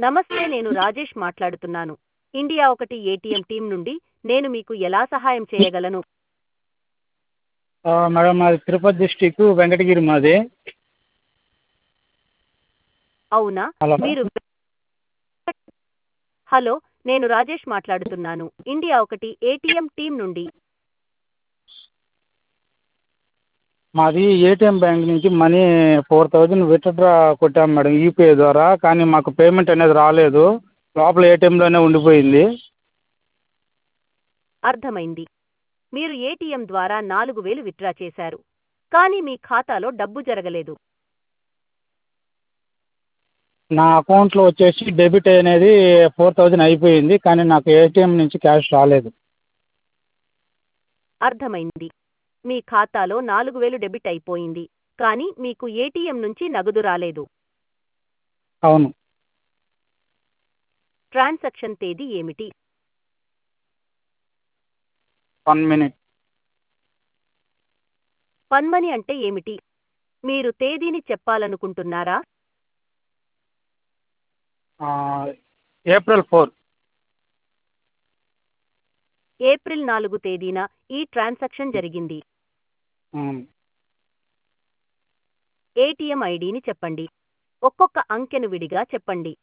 నమస్తే నేను రాజేష్ మాట్లాడుతున్నాను ఇండియా ఒకటి ఏటీఎం టీం నుండి నేను మీకు ఎలా సహాయం చేయగలను ఆ, మేడం మాది తిరుపతి డిస్టిక్ వెంకటగిరి మాది అవునా హలో మీరు హలో నేను రాజేష్ మాట్లాడుతున్నాను ఇండియా ఒకటి ఏటీఎం టీం నుండి మాది ఏటీఎం బ్యాంక్ నుంచి మనీ ఫోర్ థౌజండ్ విత్డ్రా కొట్టాం మేడం యూపీఐ ద్వారా కానీ మాకు పేమెంట్ అనేది రాలేదు లోపల ఏటీఎంలోనే ఉండిపోయింది అర్థమైంది మీరు ఏటీఎం ద్వారా నాలుగు వేలు విత్డ్రా చేశారు కానీ మీ ఖాతాలో డబ్బు జరగలేదు నా అకౌంట్లో వచ్చేసి డెబిట్ అనేది ఫోర్ థౌజండ్ అయిపోయింది కానీ నాకు ఏటీఎం నుంచి క్యాష్ రాలేదు అర్థమైంది మీ ఖాతాలో నాలుగు వేలు డెబిట్ అయిపోయింది కానీ మీకు ఏటీఎం నుంచి నగదు రాలేదు అవును ట్రాన్సాక్షన్ తేదీ ఏమిటి వన్ మినిట్ పన్మని అంటే ఏమిటి మీరు తేదీని చెప్పాలనుకుంటున్నారా ఏప్రిల్ ఫోర్ ఏప్రిల్ నాలుగు తేదీన ఈ ట్రాన్సాక్షన్ జరిగింది ఏటీఎం ఐడిని చెప్పండి ఒక్కొక్క అంకెను విడిగా చెప్పండి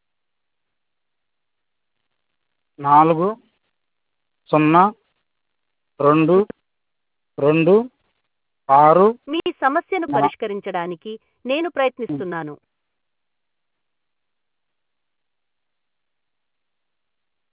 నాలుగు సున్నా రెండు రెండు ఆరు మీ సమస్యను నా- పరిష్కరించడానికి నేను ప్రయత్నిస్తున్నాను